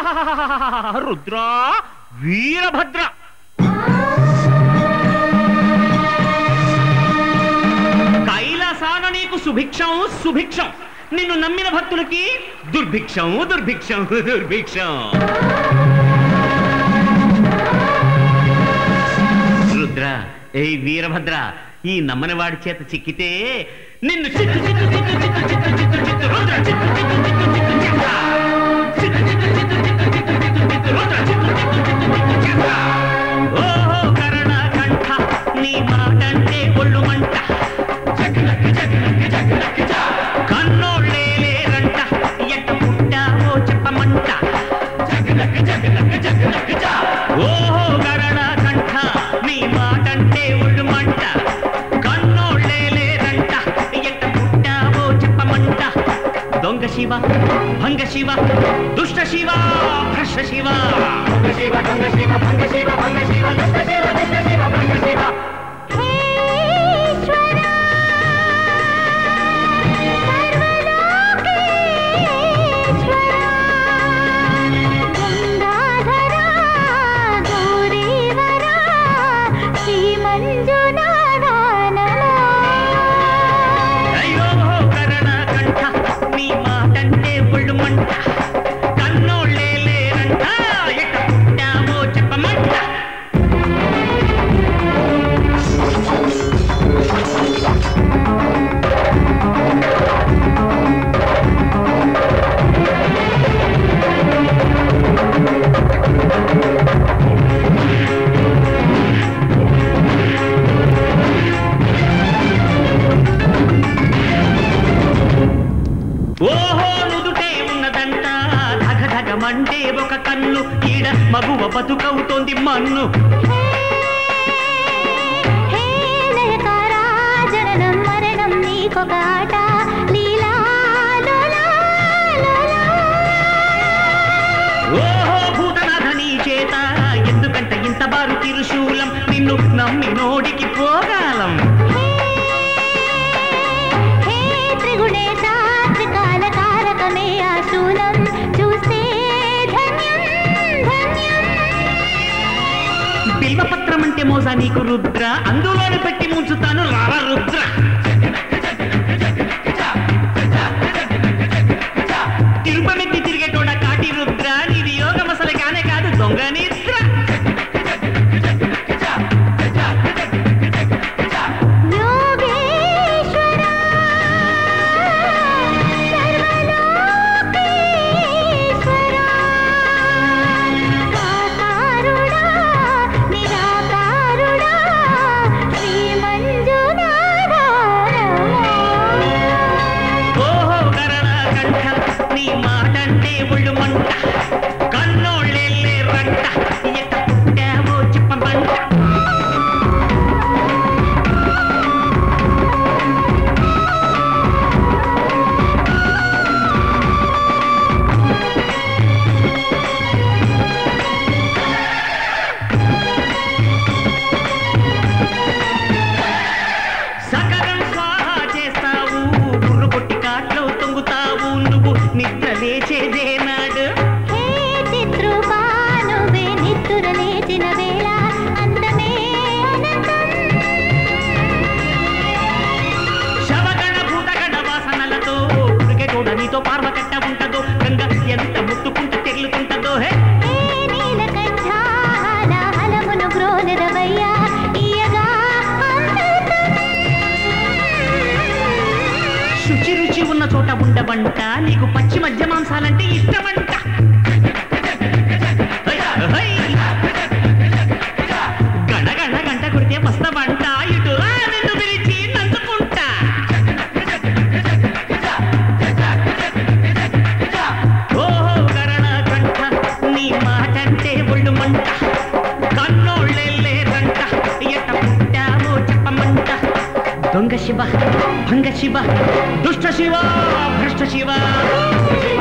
రుద్ర వీరభద్ర కైలాసాన నీకు సుభిక్షం సుభిక్షం నిన్ను నమ్మిన భక్తులకి దుర్భిక్షం దుర్భిక్షం దుర్భిక్షం రుద్ర ఏ వీరభద్ర ఈ నమ్మని వాడి చేత చిక్కితే నిన్ను చిత్తు చిత్తు చిత్తు చిత్తు చిత్తు చిత్తు చిత్తు రుద్ర చిత్తు చిత్తు చిత్తు చిత్తు చేస్తా. చిత్తు చిత్తు చిత్తు చిత్తు చిత్తు చిత్తు చిత్తు రుద్ర చిత్తు చిత్తు చిత్తు చిత్తు చేస్తా. ఓహో కరణ కంఠ నీ మాటంటే ఒళ్ళు మంట జగలక్క జగలక్క జగలక్క జా. కన్నోళ్ళే లేరంట ఎట్ట పుట్టావో చెప్పమంట జగలక్క జగలక్క జగలక్క జా. ఓహో గరణ కంఠ నీ మాటంటే ఒళ్ళు మంట కన్నోళ్ళే లేరంట ఎట్ట పుట్టావో చెప్పమంట దొంగ శివ భంగ శివ దుష్ట శివ భ్రష్ట శివ దొంగ శివ దొంగ శివ భంగ శివ భంగ శివ దుష్ట శివ దుష్ట శివ భంగ శివ అయ్యో కరణ కంఠ నీ మాటంటే ఒళ్ళు మంట కన్నోళ్ళే లేరంట ఎట్ట పుట్టావో చెప్పమంట ఓహో నుదుటే ఉన్నదంట ధగ ధగమంటే ఒక కన్ను ఈడ మగువ బతుకవుతోంది మన్ను నీకొక ఆట లీలా లోలా లోలా ఓహో భూతనాథ నీ చేత ఎందుకంట ఇంత బారు తిరుశూలం నిన్ను నమ్మి నోడికి పోగాలం హే త్రిగుణేశ త్రికాల కారకమే ఆ శూలం చూస్తే ధన్యం ధన్యం బిల్వపత్రం అంటే మోసా నీకు రుద్ర అందులోనే పెట్టి ముంచుతాను రావ రుద్ర తిరుపమెత్తి తిరిగేటోడ కాటి రుద్ర నీది యోగం అసలు కానే కాదు దొంగ నిద్ర యోగేశ్వర సర్వలోకేశ్వర సాకారుడా నిరాకారుడా శ్రీ మంజునాథ ఓహో గరళ కంఠ నీ మాటంటే ఒళ్ళు మంట కన్నోళ్ళే రంట ఎట్ట పుట్టావో చెప్పమంట సకలం స్వాహ చేస్తావు బుర్రు కొట్టి కాట్లో తొంగుతావు నువ్వు నిద్ర లేచేదే నాడు హే చిత్రూపా నువ్వే నిద్దుర లేచిన వేళ అందమే అనంతం శవగణ భూతగణ వాసనలతో ఉడికెటోడ నీతో పార్వకట్ట ఉంటదో గంగ ఎంత ముట్టుకుంటూ తెల్లుకుంటదో హే హే నీలకంఠ హలమును గ్రోలెదవయ్యా ఇయగా అమృతం శుచి రుచి ఉన్న చోట ఉండవంట నీకు పచ్చి మధ్య మాంసాలంటే ఇష్టమంట హై, హై. గణ గణ గంట కొడితే వస్తావంట ఇటు రా నిన్ను పిలిచి నంచుకుంటా ఓహో గరణ కంఠ నీ మాటంటే ఒళ్ళు మంట కన్నోళ్ళే లేరంట ఎట్ట పుట్టావో చెప్పమంట దొంగ శివ భంగ శివ దుష్ట శివ భ్రష్ట శివ